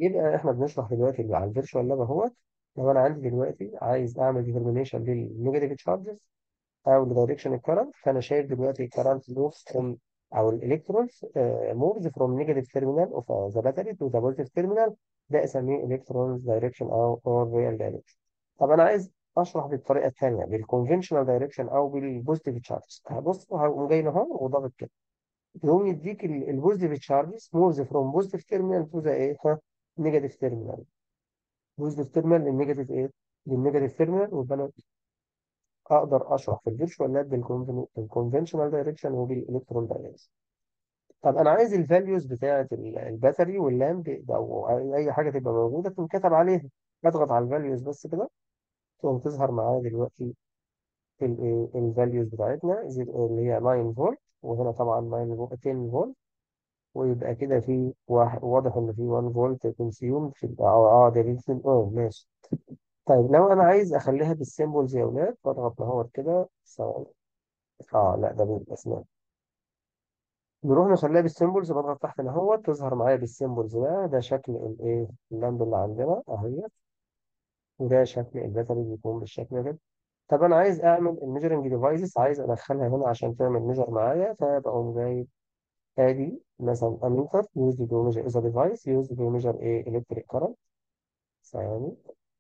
يبقى احنا بنشرح دلوقتي اللي على الفيرشوال لاب اهوت لو انا عندي دلوقتي عايز اعمل ديترمينيشن للنيجاتيف تشارجز او لدايركشن الكرنت فانا شايف دلوقتي الكرنت موفز فروم او الالكترونز موفز فروم نيجاتيف تيرمينال اوف ذا باتري تو ذا بوزيتيف تيرمينال ده اسميه الكترونز دايركشن او اور ريال دايركشن طب انا عايز اشرح بالطريقه الثانيه بالكونفنشنال دايركشن او بالبوزيتيف تشارجز هبص هقوم جاي اهو وضغط كده يقوم يديك البوزيتيف تشارجز موفز فروم بوزيتيف تيرمينال تو ذا ايه ها نيجاتيف تيرمينال بوزيتيف تيرمينال للنيجاتيف ايه للنيجاتيف تيرمينال ويبقى انا اقدر اشرح في الفيرشوال لاب بالكونفنشنال دايركشن وبالالكترون دايركشن طب انا عايز الفاليوز بتاعه ال- الباتري واللامب او اي حاجه تبقى موجوده تنكتب عليها بضغط على الفاليوز بس كده تقوم تظهر معايا دلوقتي الفاليوز بتاعتنا زي- اللي هي 9 فولت وهنا طبعا 9 فولت 10 فولت ويبقى كده في واحد واضح ان في 1 فولت كونسيوم في ال- اه اه ده ليثيوم اه ماشي طيب لو انا عايز اخليها بالسيمبلز يا اولاد بضغط نهار كده ثواني اه لا ده بالاسماء نروح نخليها بالسيمبلز بضغط تحت اهو تظهر معايا بالسيمبلز بقى ده شكل الايه اللمبه اللي عندنا اهي وده شكل الباتري بيكون بالشكل ده طب انا عايز اعمل الميجرنج ديفايسز عايز ادخلها هنا عشان تعمل ميجر معايا فبقوم جايب ادي مثلا اميتر يوزد تو ميجر از ديفايس يوزد تو ميجر ايه الكتريك كارنت ثواني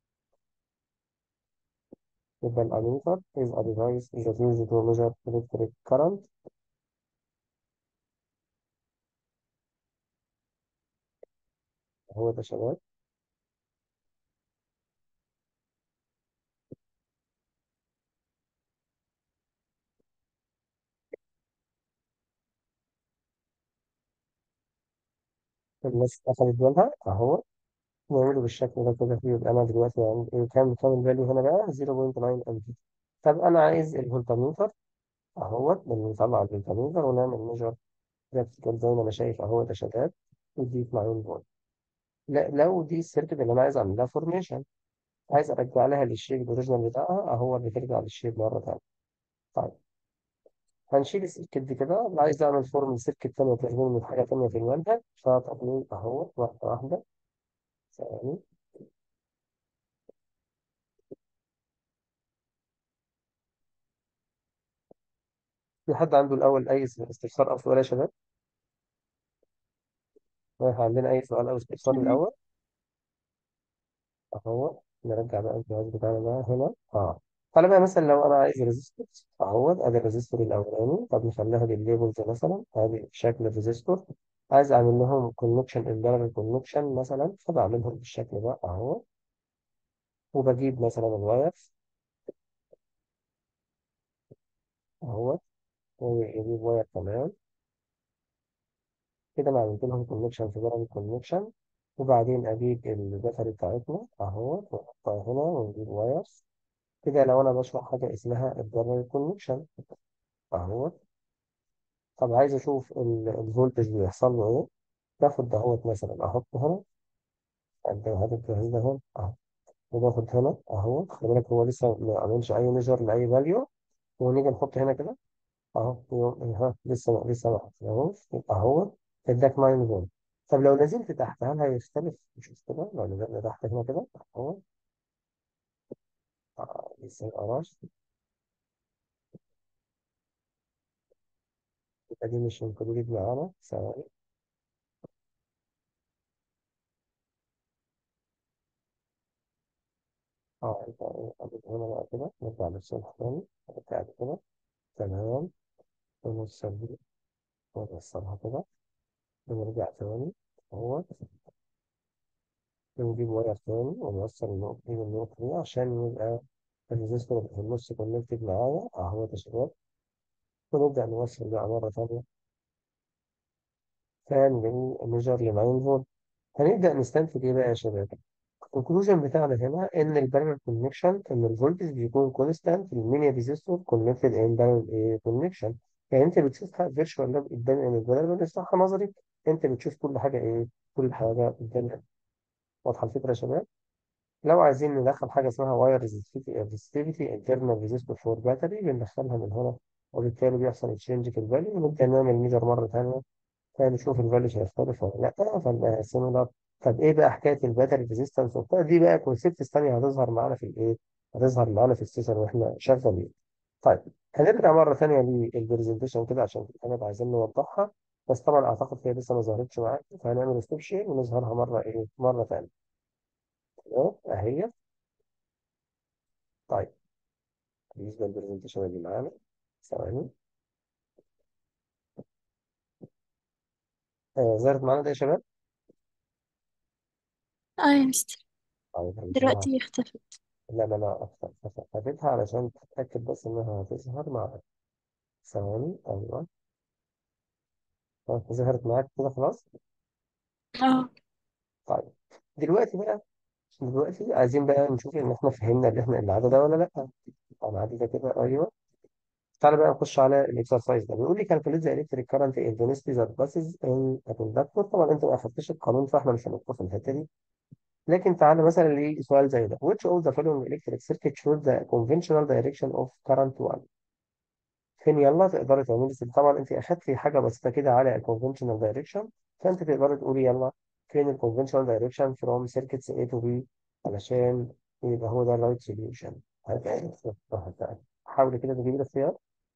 يبقى الاميتر از ا ديفايس از يوزد تو ميجر الكتريك كارنت هو ده شباب الناس اخذت بالها اهو نعمله بالشكل ده كده فيه يبقى انا دلوقتي عندي إيه كام كام الفاليو هنا بقى 0.9 امبير طب انا عايز الفولتميتر اهوت بنطلع الفولتميتر ونعمل ميجر براكتيكال زي ما انا شايف اهو ده شغال ودي معين فولت لا لو دي السيركت اللي انا عايز اعمل لها فورميشن عايز ارجع لها للشيب الاوريجينال بتاعها اهو بترجع للشيب مره ثانيه طيب هنشيل السيركت دي كده اللي عايز اعمل فورم سيركت ثانيه تخدمني من حاجه ثانيه في المنهج فتقنين اهو واحده واحده ثواني في حد عنده الاول اي استفسار او سؤال يا شباب طيب، عندنا اي سؤال او استفسار تمام الاول اهو نرجع بقى الجهاز بتاعنا ده هنا اه تعالى بقى مثلا لو انا عايز ريزيستور اهو ادي الريزيستور الاولاني طب نخليها بالليبلز مثلا ادي شكل الريزيستور عايز اعمل لهم كونكشن امبيرال كونكشن مثلا فبعملهم بالشكل ده اهو وبجيب مثلا الواير اهو ويجيب واير كمان كده انا عملت لهم كونكشن في بيرال كونكشن وبعدين اجيب الباتري بتاعتنا اهو ونحطها هنا ونجيب واير كده لو انا بشرح حاجه اسمها البيرال كونكشن اهو طب عايز اشوف ال- الفولتج بيحصل له ايه باخد دهوت مثلا احطه هنا عند هذا الجهاز ده هنا اهو وباخد هنا اهو خلي بالك هو لسه ما عملش اي ميجر لاي فاليو ونيجي نحط هنا كده اهو يو- ها لسه لسه واحد اهو يبقى اهو اداك 9 فولت طب لو نزلت تحت هل هيختلف نشوف كده لو نزلنا تحت هنا كده اهو آه، لسه القراش يبقى دي مش انكلودed معانا ثواني اه يبقى إيه، أجيب هنا بقى كده نرجع للصبح تاني بتاعت كده تمام ونوصل دي ونوصلها كده ونرجع تاني اهو ونجيب واير تاني ونوصل النقطة دي بالنقطة دي عشان يبقى الريزستور اللي في النص كونكتد معايا اهو يا شباب ونبدأ نوصل بقى مرة تانية فان جميل ميجر ل 9 فولت هنبدأ نستنتج ايه بقى يا شباب الكونكلوجن بتاعنا هنا ان البارallel كونكشن ان الفولتج بيكون كونستانت الميني ريزستور كونكتد ان بارallel كونكشن يعني انت بتشوفها فيرتشوال لاب قدام ان البارallel بنشرحها نظري انت بتشوف كل حاجه ايه كل حاجه قدامك واضحه الفكره يا شباب لو عايزين ندخل حاجه اسمها واير ريزستيفيتي انترنال ريزستور فور باتري بندخلها من هنا وبالتالي بيحصل تشينج في الفاليو ونبدا نعمل ميجر مره ثانيه فنشوف الفاليو هيختلف ولا لا فنقسمه طب ايه بقى حكايه الباتري ريزيستنس وبتاع دي بقى كونسيبتس ثانيه هتظهر معانا في الايه هتظهر معانا في السيشن واحنا شغالين طيب هنرجع مره ثانيه للبرزنتيشن كده عشان في حاجات عايزين نوضحها بس طبعا اعتقد هي لسه ما ظهرتش معاك فهنعمل ستوب شير ونظهرها مره ايه مره ثانيه تمام اهي طيب بالنسبه للبرزنتيشن اللي معانا ثواني آه ظهرت معانا ده يا شباب اه يا مستر طيب هنزلها دلوقتي اختفت لا لا لا أكتر هفتحها علشان تتأكد بس إنها هتظهر معاك ثواني أيوه طيب ظهرت معاك كده خلاص اه طيب دلوقتي بقى دلوقتي عايزين بقى نشوف إن إحنا فهمنا اللي إحنا العدد ده ولا لأ طبعا عادي ده كده أيوه تعالى بقى نخش على الإكسرسايز ده بيقول لي calculate the electric current in density that passes in a conductor طبعا أنت ما أخدتش القانون فإحنا مش هندخل في الحتة دي لكن تعالى مثلا لسؤال زي ده which of the following electric circuit shows the conventional direction of current 1 فين يلا تقدري تعملي ست- طبعا انت اخدتي حاجه بسيطه كده على الكونفنشنال دايركشن فانت تقدري تقولي يلا فين الكونفنشنال دايركشن فروم سيركتس A to B علشان يبقى هو ده الرايت سوليوشن حاولي كده تجيبي الاختيار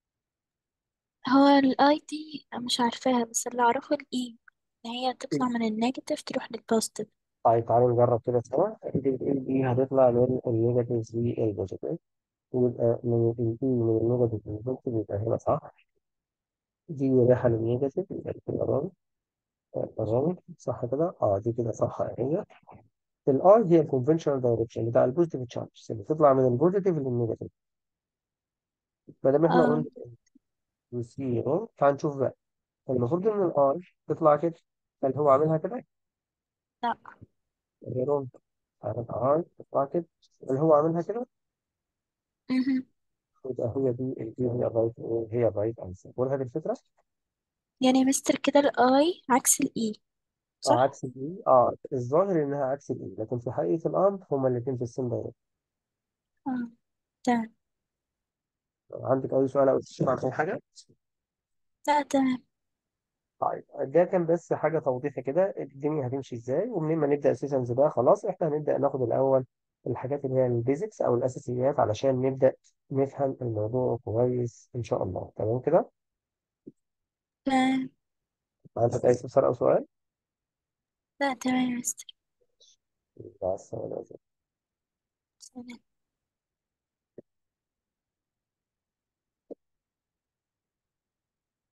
هو الاي دي مش عارفاها بس اللي اعرفه الاي ان هي تطلع من النيجاتيف تروح للبوزيتيف طيب تعالوا نجرب كده سوا ال دي هتطلع من النيجاتيف للبوزيتيف يبقى من ال E من النيجاتيف للبوزيتيف يبقى هنا صح دي رايحه للنيجاتيف يبقى كده غلط غلط صح كده اه دي كده صح اهي الار هي الكونفنشنال دايركشن بتاع البوزيتيف تشارج اللي بتطلع من البوزيتيف للنيجاتيف ما دام احنا اه قلنا زيرو فهنشوف بقى المفروض ان الار تطلع كده هل هو عاملها كده؟ لا غيرهم الار تطلع كده هل هو عاملها كده؟ مهم. يبقى هي دي ال- هي الرايت هي الرايت انسر ولا هذه الفكره؟ يعني يا مستر كده الاي عكس الاي اه صح عكس الاي اه الظاهر انها عكس الاي لكن في حقيقه الامر هما الاثنين في السن دايركت اه تمام عندك اي سؤال او تسمع في حاجه؟ لا تمام طيب ده كان بس حاجة توضيحي كده الدنيا هتمشي ازاي ومنين ما نبدأ سيشنز بقى خلاص احنا هنبدأ ناخد الأول الحاجات اللي هي البيزكس أو الأساسيات علشان نبدأ نفهم الموضوع كويس إن شاء الله تمام كده؟ تمام عندك أي استفسار أو سؤال؟ لا تمام يا مستر مع السلامة سلام